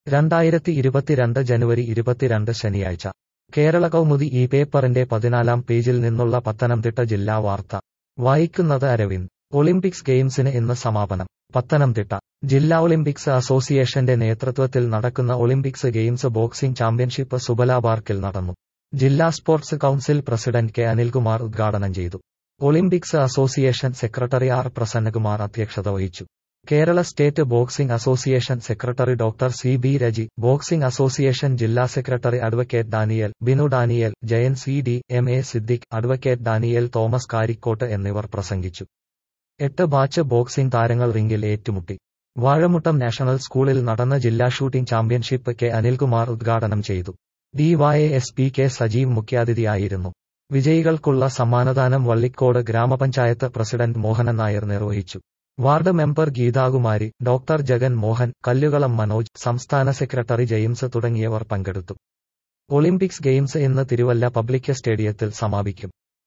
രണ്ടായിരത്തി ഇരുപത്തിരണ്ട് ജനുവരി ഇരുപത്തിരണ്ട് ശനിയാഴ്ച കേരള കൗമുദി ഈ പേപ്പറിന്റെ പതിനാലാം പേജിൽ നിന്നുള്ള പത്തനംതിട്ട ജില്ലാ വാർത്ത വായിക്കുന്നത് അരവിന്ദ് ഒളിമ്പിക്സ് ഗെയിംസിന് ഇന്ന് സമാപനം പത്തനംതിട്ട ജില്ലാ ഒളിമ്പിക്സ് അസോസിയേഷന്റെ നേതൃത്വത്തിൽ നടക്കുന്ന Olympics games boxing championship Subala പാർക്കിൽ നടന്നു ജില്ലാ sports council president K Anilkumar ഉദ്ഘാടനം ചെയ്തു Olympics association secretary R Prasannakumar അധ്യക്ഷത വഹിച്ചു Kerala state boxing association secretary doctor C B Reji boxing association ജില്ലാ secretary advocate Daniel Binu Daniel Jayan C D M A Siddique advocate Daniel Thomas Karikkottu എന്നിവർ പ്രസംഗിച്ചു എട്ട് ബാച്ച് ബോക്സിംഗ് താരങ്ങൾ റിംഗിൽ ഏറ്റുമുട്ടി വാഴമുട്ടം നാഷണൽ സ്കൂളിൽ നടന്ന ജില്ലാ ഷൂട്ടിംഗ് ചാമ്പ്യൻഷിപ്പ് കെ അനിൽകുമാർ ഉദ്ഘാടനം ചെയ്തു ഡിവൈഎസ് പി കെ സജീവ് മുഖ്യാതിഥിയായിരുന്നു വിജയികൾക്കുള്ള സമ്മാനദാനം വള്ളിക്കോട് ഗ്രാമപഞ്ചായത്ത് പ്രസിഡന്റ് മോഹനൻ നായർ നിർവഹിച്ചു ward member Geethakumari doctor Jagan Mohan Kallukalam Manoj സംസ്ഥാന സെക്രട്ടറി ജെയിംസ് തുടങ്ങിയവർ പങ്കെടുത്തു ഒളിമ്പിക്സ് ഗെയിംസ് ഇന്ന് തിരുവല്ല പബ്ലിക് സ്റ്റേഡിയത്തിൽ സമാപിക്കും